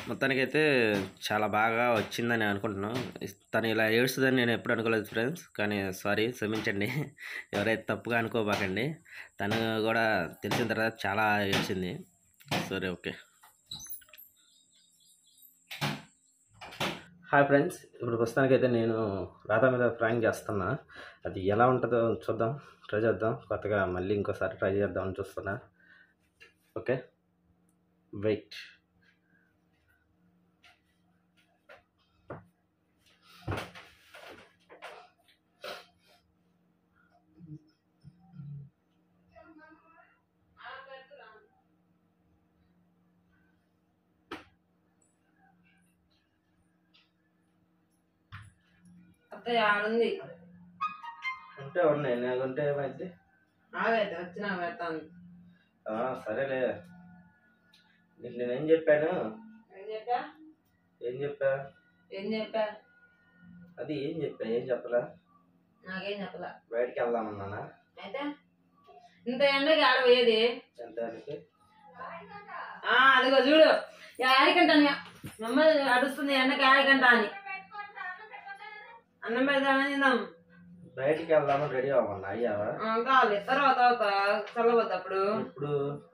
మొత్తానికైతే చాలా బాగా వచ్చిందని అనుకుంటున్నాను తను ఇలా ఏడుస్తుందని నేను ఎప్పుడు అనుకోలేదు ఫ్రెండ్స్ కానీ సారీ క్షమించండి ఎవరైతే తప్పుగా అనుకోబాకండి తను కూడా తెలిసిన తర్వాత చాలా ఏడ్చింది సరే ఓకే హాయ్ ఫ్రెండ్స్ ఇప్పుడు ప్రస్తుతానికైతే నేను రాధా మీద ప్రాంక్ చేస్తున్నా అది ఎలా ఉంటుందో చూద్దాం ట్రై చేద్దాం కొత్తగా మళ్ళీ ఇంకోసారి ట్రై చేద్దామని చూస్తున్నా ఓకే వెయిట్ అత్తయ్య ఆడుంది ఉంటే ఉన్నాయి నాకుంటే ఏమైంది ఆగైతే వచ్చినా పెడతాను ఆ, సరేలే నీకు నేనేం చెప్పాను ఏం చెప్పా ఏం చెప్పా ఏం చెప్పా అది ఏం చెప్పా ఏం చెప్పలా నాకేం చెప్పలా బయటికి వెళ్దామన్నానా అయితే ఇంత ఎండకి ఆడ పోయేది ఎంతకి ఆ అదిగో చూడు ఆడికంటాను అమ్మ అడుస్తుంది ఎండకి ఆడికంటా అని అన్నం పెడతామని తిందాం బయటికి వెళ్దామని రెడీ అవ్వమన్నా అయ్యావా ఆ, కావాలి తర్వాత తర్వాత చల్లవద్దు అప్పుడు ఇప్పుడు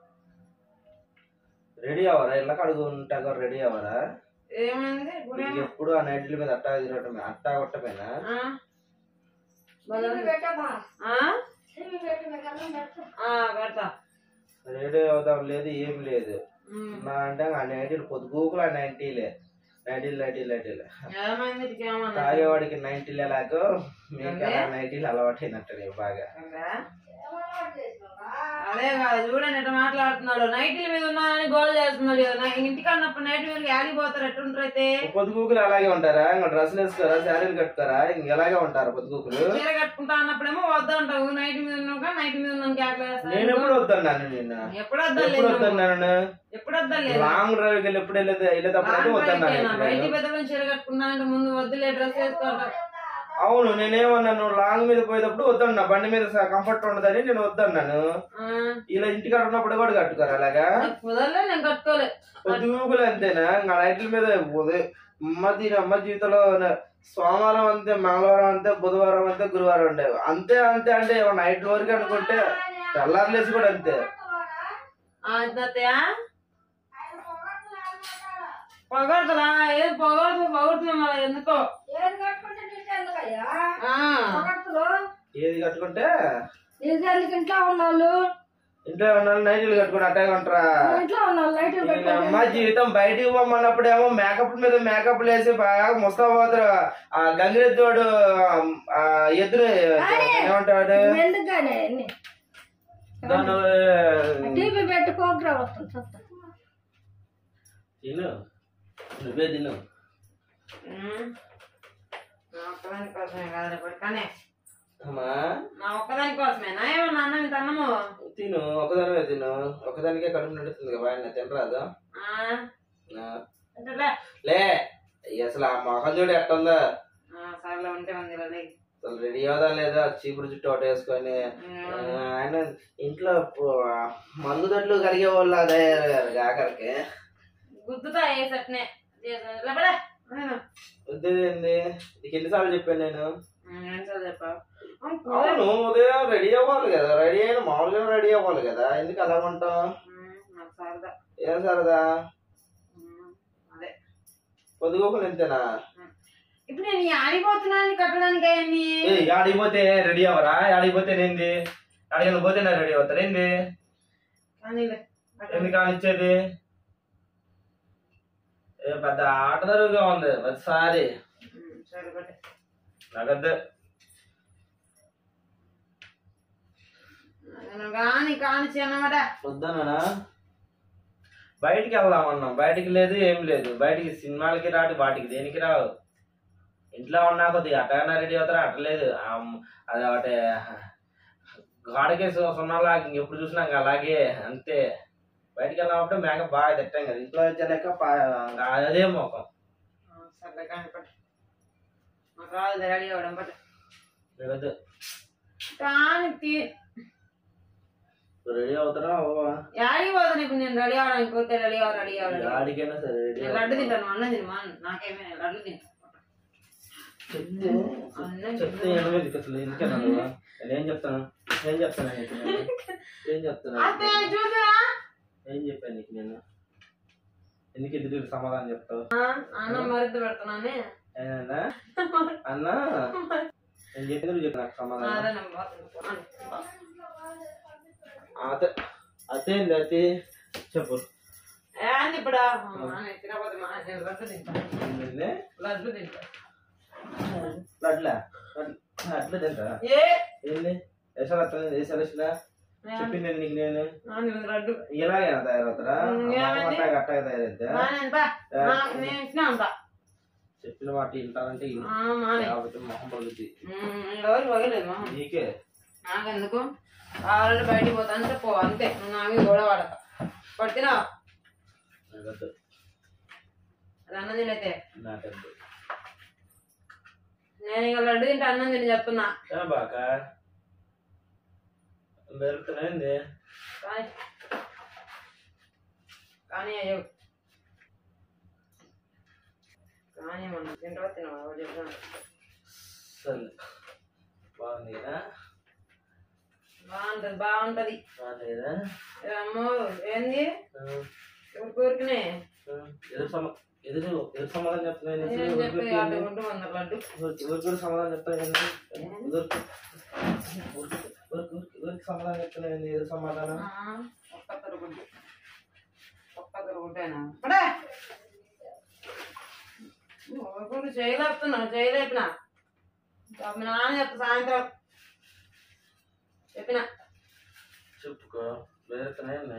రెడీ అవ్వరా ఇళ్ళకి అడుగు ఉంటాగా రెడీ అవ్వరా ఏమైంది ఇప్పుడు నీకు ఎప్పుడు ఆ నైట్ల మీద అట్టా తిరగటమే అట్టా కొట్టమేనా ఆ? ఆ? ఆ, పెడతా రెడీ అవుదాం లేదు ఏం లేదు ఉమ్. నా అంటే ఆ నైటీలు పొద్దుగూకులు ఆ నైటీలే నైటీలు నైటీలు నైటీలే ఏమైంది నీకేమన్నా తాగేవాడికి నైటీలు ఎలాగో మీకు అలా నైటీలు అలవాటు అయినట్టు నీకు బాగా కదా? అదే కాదు చూడండి ఎట్లా మాట్లాడుతున్నాడు నైట్ల మీద ఉన్నానని గోల్ చేస్తున్నాడు నా ఇంటికి అన్నప్పుడు నైట్ మీద ఆడిపోతారు ఎట్టుంటారు అయితే పొద్దుగూకులు అలాగే ఉంటారా ఇంకా డ్రెస్సులు వేసుకోరా శారీలు కట్టుకోరా ఇంక ఎలాగే ఉంటారు పొద్దుగూకులు చీర కట్టుకుంటా అన్నప్పుడేమో వద్దంటావు నైట్ మీద ఉన్నాక నైట్ మీద ఉన్నాను క్యాట్లు నేను ఎప్పుడు వద్దన్నాను నిన్న ఎప్పుడు ఎప్పుడు వద్దలేదు వద్దన్నాను ఎప్పుడు వద్దలేదు లాంగ్ డ్రైవ్ కి వెళ్ళి ఎప్పుడు వెళ్ళేది వెళ్ళేటప్పుడు అయితే వద్దన్నాను బయటికి పెద్దలు చీర కట్టుకున్నా అంటే ముందు వద్దులే డ్రెస్ వేసుకోవాలి అవును నేనేమన్నాను లాంగ్ మీద పోయేటప్పుడు వద్దన్నా బండి మీద కంఫర్ట్ ఉండదని నేను వద్దన్నాను ఇలా ఇంటికాడ ఉన్నప్పుడు కూడా కట్టుకోరు అలాగా కుదరలే నేను కట్టుకోలే పొద్దుగూకులు అంతేనా ఇంకా నైట్ల మీద ఉదయం అమ్మ దీని అమ్మ జీవితంలో ఉన్న- సోమవారం అంతే మంగళవారం అంతే బుధవారం అంతే గురువారం అంతే అంతే అంతే అంటే నైట్ వరకు అనుకుంటే తెల్లారులేసి కూడా అంతే ఆ, అత్తయ్య పొగడుతురా ఏది పొగడుతూ పొగడుతుంది మళ్ళీ ఎందుకో ఏది కట్టుకుంటే నీకెందుకయ్యా? ఆ, పొగడ్తలు. ఏది కట్టుకుంటే నీకెందుకు ఇంట్లో ఉన్నోళ్ళు ఇంట్లో ఉన్న నైట్లు కట్టుకుని అట్టే ఉంటారా ఇంట్లో ఉన్నోళ్ళు లైట్లు ఈయన పెట్టుకొని అమ్మ జీవితం బయటికి పోమన్నప్పుడు ఏమో మేకప్ మీద మేకప్ వేసి బాగా ముస్తాబాదురు ఆ గంగిరెద్దోడు ఆ ఎదురు ఏమంటాడు ఎందుకుగానే అన్ని. దాని టీవీ పెట్టి ప్రోగ్రామ్ వస్తుంది చూస్తా తిను నువ్వే తిను ఉమ్. నా ఒక్కదాని కోసమే కాదు పడుకానే అమ్మా నా ఒక్కదాని కోసమేనా ఏమన్నా అన్నం ఇంత అన్నము తిను ఒకదానివే తిను ఒకదానికే కడుపు నడుస్తుంది కదా ఆయన తినరాదు ఆ, ఆ, అంటేలే. లే అసలు ఆ మొహం చూడు ఎట్టుందా ఆ, సర్లే ఉంటే ఉంది లే అసలు రెడీ అవుదా లేదా చీపురు చుట్టూ ఒకటి వేసుకొని ఆ, ఆయన ఇంట్లో పో- మందు దొడ్లు కలిగే వాళ్ళు అదే ఆఖరికి గుద్దుతా వేసట్నే లేపడే వద్దేంది నీకు ఎన్నిసార్లు చెప్పాను నేను ఎన్నిసార్లు చెప్పావు అవును ఉదయం రెడీ అవ్వాలి కదా రెడీ అయిన మామూలుగా రెడీ అవ్వాలి కదా ఎందుకు అలా ఉంటాం ఉమ్, నాకు సరదా ఏం సరదా ఉమ్, అదే పొద్దుగోకులు ఎంతేనా ఇప్పుడు నేను ఆడిపోతున్నాను కట్టడానికి అవన్నీ ఏ ఆడిపోతే రెడీ అవ్వరా ఆడిపోతే ఏంది అడిగిన పోతే నా రెడీ అవుతారు ఏంది కానీలే. ఎందుకు కానిచ్చేది ఏ పెద్ద ఆట జరుగుగా ఉంది ప్రతిసారి ఉమ్, సరే కొట్టే. నగద్దు నేను కాని కానిచ్చి అన్నమాట వద్దనా బయటికి వెళ్దామన్నాం బయటికి లేదు ఏం లేదు బయటికి సినిమాలకి రాటి వాటికి దేనికి రావు ఇంట్లో ఉన్నా కొద్దిగా అట్టగానే రెడీ అవుతారా అట్టలేదు ఆమ్- అది ఒకటి గాడికే సు- సున్నాలా ఎప్పుడు చూసినా ఇంకా అలాగే అంతే బయటికి వెళ్ళినప్పుడు మేకప్ బాగా తిట్టాం కదా ఇంట్లో వచ్చాక అదే మొఖం ఆ, సర్లే కానీ పట్టు మాకు రాదు రెడీ అవ్వడం పట్టు లేకపోతే కానీ తీ రెడీ అవుతారా అవ్వవా యాడికి పోతాను ఇప్పుడు నేను రెడీ అవడానికి పోతే రెడీ అవ్వ రెడీ అవ్వ రెడీ అవ్వ. ఆడికైనా సరే రెడీ నేను లడ్డు తింటాను అన్నం తిను మా నాకేమీ నేను లడ్డు తింటాను చెప్తే అన్నం చెప్తే ఏమో ఇది అసలు ఎందుకన్నా నువ్వు? నేనేం చెప్తాను ఏం చెప్తాను నీకు నేను? ఏం చెప్తాను అత్తే చూసారా ఏం చెప్పాను నీకు నేను ఎందుకు ఎదురు సమాధానం చెప్తావు అన్నం మరింత పెడుతున్నాను ఏనా అన్నా నేను చెప్పిన చెప్పు నాకు సమాధానం అదే నేను పోతాను. అదే అదేంది అదే చెప్పు ఏంది ఇప్పుడు మా నేను తినకపోతే మా నేను లడ్డు తింటాను ఏంది? లడ్డు తింటాను లడ్లా అట్లా తింటా ఏ ఏంది ఎసలు వస్తుంది ఎసలు వచ్చినా చెప్పింది నీకు నేను నా నేను లడ్డు ఇలాగేనా తయారవుతారా ఉమ్, ఏమైంది? అట్లా అట్టగా తయారైతే మా నేను బా నా- నేను ఇచ్చిన అంతా చెప్పిన మాట వింటానంటే విను. ఆ, మానే లేకపోతే మొహం పగులుద్ది ఎవరు పగలేదు మొహం నీకే నాకెందుకు ఆల్రెడీ బయటికి పోతా అంటే పో అంతే నువ్వు నా మీద గొడవ పడక పడుతున్నా నాకద్దు అది అన్నం తినైతే నాకద్దు నేను ఇక లడ్డు తింటే అన్నం తిని చెప్తున్నా ఏ బాక పెరుగుతున్నాయింది కానీ కానీ అయ్యో కానీ మనం తింటా తినవా ఎవరు చెప్పినా సరే బాగుంది కదా బాగుంటది బాగుంటది బాగుంది కదా అమ్మో ఏంది ఆ, ఎవరు కోరికనే ఆ, ఎదురు సమ ఎదురు ఎదురు సమాధానం చెప్తున్నాను నేను చెప్పి అటు ఉంటూ వంద లడ్డు ఎవరికి కూడా సమాధానం చెప్తాను ఎవరికి ఎవరికి సమాధానం చెప్తున్నాను ఎదురు సమాధానం ఆ, ఒక్క తరుగుడ్డు ఒక్క తరుగుడ్డేనా పడే నువ్వు చేయలేపుతున్నావు చేయలేపినా మీ నాన్న చెప్తా సాయంత్రం చెప్పిన చెప్పుకో పెరుగుతున్నాయండి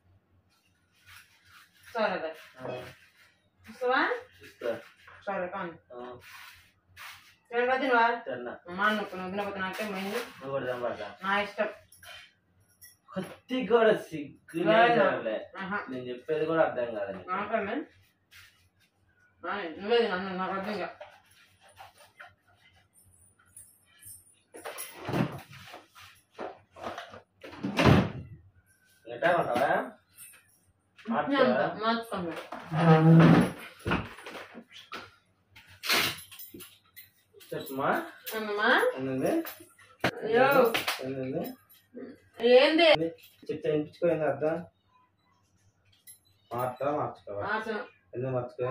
సరే అదే ఇస్తావా ఇస్తా సరే కానీ ఆ, తినగా తినవా తిన్నా మా నొప్పి నువ్వు తినకపోతే నాకే మైంది నువ్వు కూడా తినబాక నా ఇష్టం కొద్ది కూడా సిగ్గు లేదులే. ఆహా నేను చెప్పేది కూడా అర్థం కాదండి నాకమే నువ్వే నన్ను నాకు అర్థం కాదు ఎట్టా ఉంటావా మార్చుకోవా? మార్చుకోండి చెప్పుమా అమ్మా ఏంది అయ్యో ఏంది ఏంది చెప్తే వినిపించుకోయింది అర్థం మార్చుతా మార్చుకోవా మార్చు ఎందుకు మార్చుకో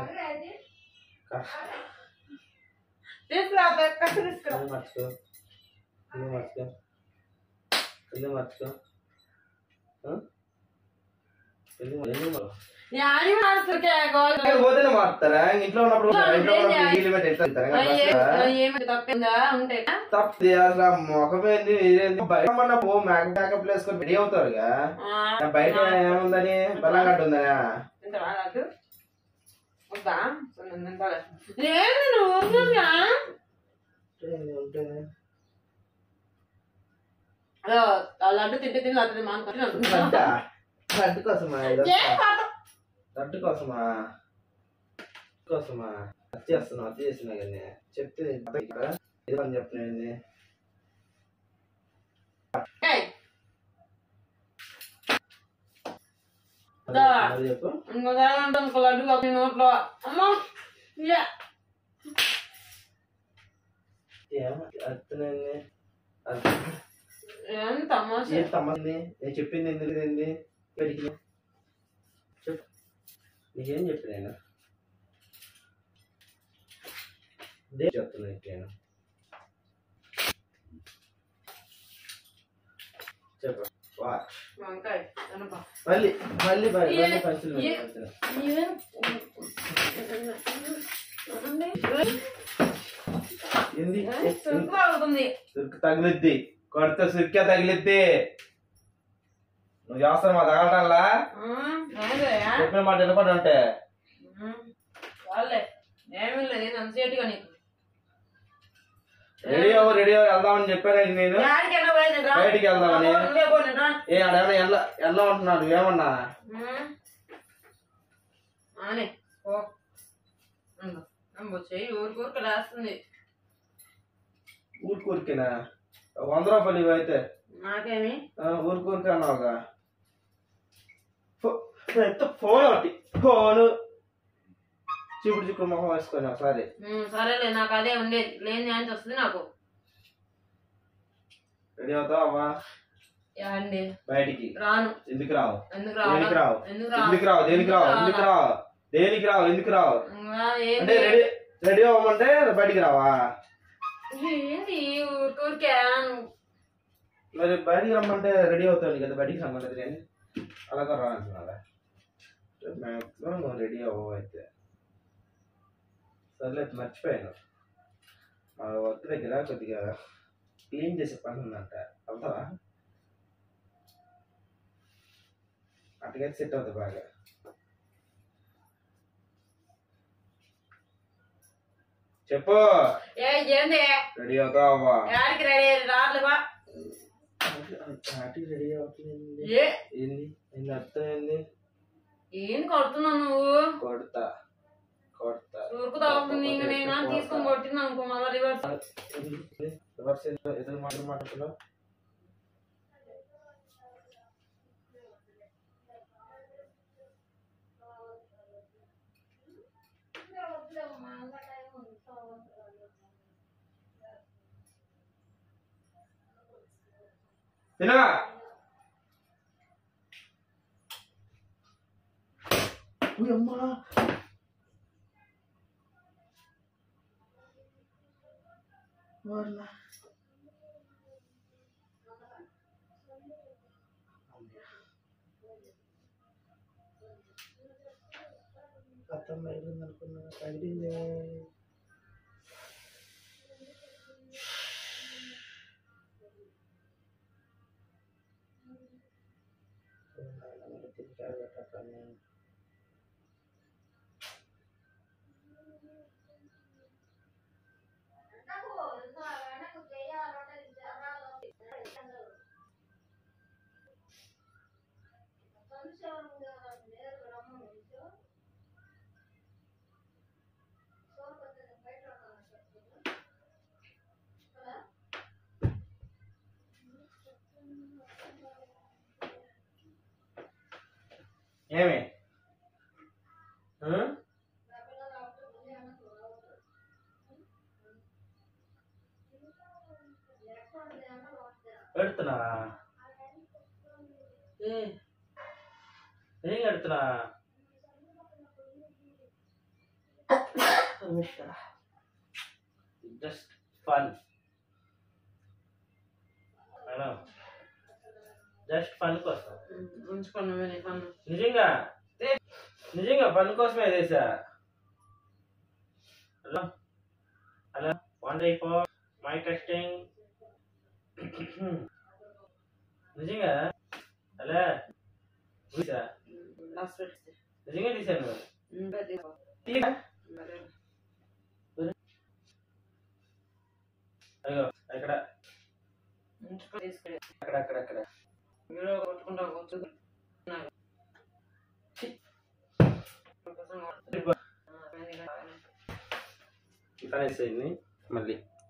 తీసుకురా కట్టు తీసుకురా ఎందుకు మార్చుకో ఎందుకు మార్చుకో ఎందుకు మార్చుకో ఆ? ఎందుకు ఎందుకు మార్చుకో? యాడి మార్చుకే గోల్ పోతేనే మారుతారా ఇంట్లో ఉన్నప్పుడు ఇంట్లో ఉన్నప్పుడు నీళ్ళు పెట్టి ఎట్లా తింటారా? మార్చుతారా? ఏమి తప్పిందా ఉంటే తప్పది అసలు ఆ ముఖమేంది వేరేంది బయట మన పో మేకప్ మేకప్ వేసుకొని రెడీ అవుతారుగా బయట ఏముందని బలంగట్టు ఉందనా తింటావా లడ్డు వద్దా నేను తింటాలే లేదు నువ్వు వద్దురా. అదో, ఆ లడ్డు తింటే తిని లడ్డు మానుకొని లడ్డ లడ్డు కోసమా ఇదంతా? ఏం పాప లడ్డు కోసమా కోసమా అది చేస్తున్నావు అది చేస్తున్నా కానీ చెప్తే ఇక్కడ ఇది అని చెప్తున్నాను ఏయ్, దా. అది చెప్పు ఇంకోసారి అంటాను ఇంకో లడ్డు కాదు నీ నోట్లో అమ్మా యా. ఏమో అర్థమైంది అది ఏం తమాషా ఏం తమ్మంది నేను చెప్పింది ఎందుకు ఏంది పెరిగి చెప్పు నీకేం చెప్పి నేను దే చెప్తున్నా నీకు నేను చెప్పు వా వంకాయ అనపా మళ్ళీ మళ్ళీ మళ్ళీ ఏ- మళ్ళీ పంచులు ఏ- పంచులు. ఏం ఏంది సురుకు అవుతుంది సురికి తగిలిద్ది కొడితే సురికే తగిలిద్ది నువ్వు చేస్తావు మా తగలటల్లా చెప్పిన మాట వినపడి అంటే వాళ్ళే ఏమీ లేదు నేను అంతసేటుగా నీకు రెడీ అవ్వ రెడీ అవ్వ వెళ్దామని చెప్పాను నేను యాడికైనా పోయేది రా. బయటికి వెళ్దామని. నువ్వే పోనీ రా. ఏ ఆడేమన్నా ఎల్ల ఎల్ల ఉంటున్నాడు ఏమన్నా ఉమ్. ఆనే పో ఉండు. అమ్మో చెయ్యి ఊరికూరికి లేస్తుంది ఊరు కూరికినా ఒక వంద రూపాయలు ఇవి అయితే నాకేమి ఆ, ఊరికూరికే అన్నావుగా ఫో- ఎంత ఫోన్ ఒకటి ఫోను చిప్పుడు చిప్పుడు మొహం వేసుకొని ఒకసారి ఉమ్, సరేలే నాకు అదే ఉండేది లేని ఛాన్స్ వస్తుంది నాకు రెడీ అవుతావా అండి బయటికి రాను ఎందుకు రావు ఎందుకు దేనికి రావు రావాలి ఎందుకు ఎందుకు రావు దేనికి రావు ఎందుకు రావు దేనికి రావు ఎందుకు రావు రావాలి అంటే ఏంటి రెడీ రెడీ అవ్వమంటే బయటికి రావా ఏంటి ఊరికే మరి బయటికి రమ్మంటే రెడీ అవుతాను కదా బయటికి రమ్మంటే నేను అలాగా రా అంటున్నారా మ్యాక్సిమం నువ్వు రెడీ అవ్వవు అయితే సర్లే మర్చిపోయాను మా వర్క్ దగ్గర కొద్దిగా క్లీన్ చేసే పని ఉందంట అవుతావా అటుకైతే సెట్ అవుతుంది బాగా చెప్పు ఏ ఏంది రెడీ అవుతావా యాడికి రెడీ రాట్లేవా అటు రెడీ అవుతుంది ఏ ఏంది ఏంది అర్థం ఏంది ఏంది కొడుతున్నావు నువ్వు కొడతా కొడతా ఊరుకు తాగుతుంది ఇంక నేను తీసుకొని కొట్టింది అనుకో మళ్ళీ రివర్స్ రివర్స్ ఎదురు ఎదురు మాటలు మాట్లాడుతున్నావు తినగా అమ్మా వాళ్ళ అర్థం తగిలింది అనుకున్నా తగిలిందే ఏమి ఆ? పెడుతున్నా ఏ ఏం కడుతున్నా జస్ట్ ఫన్ జస్ట్ ఫన్ కోసం ఉంచుకున్నావు నీ పన్ను నిజంగా నిజంగా పని కోసమే చేసా hello hello one day four my testing నిజంగా హలో తీసా లాస్ట్ పెట్టి నిజంగా తీసాను తీసుకో తీయా? అయ్యో అక్కడ ఉంచుకో తీసుకెళ్ళి అక్కడ అక్కడ అక్కడ వీడియో కొట్టుకుంటా కూర్చో ఇట్లా వేసేయండి మళ్ళీ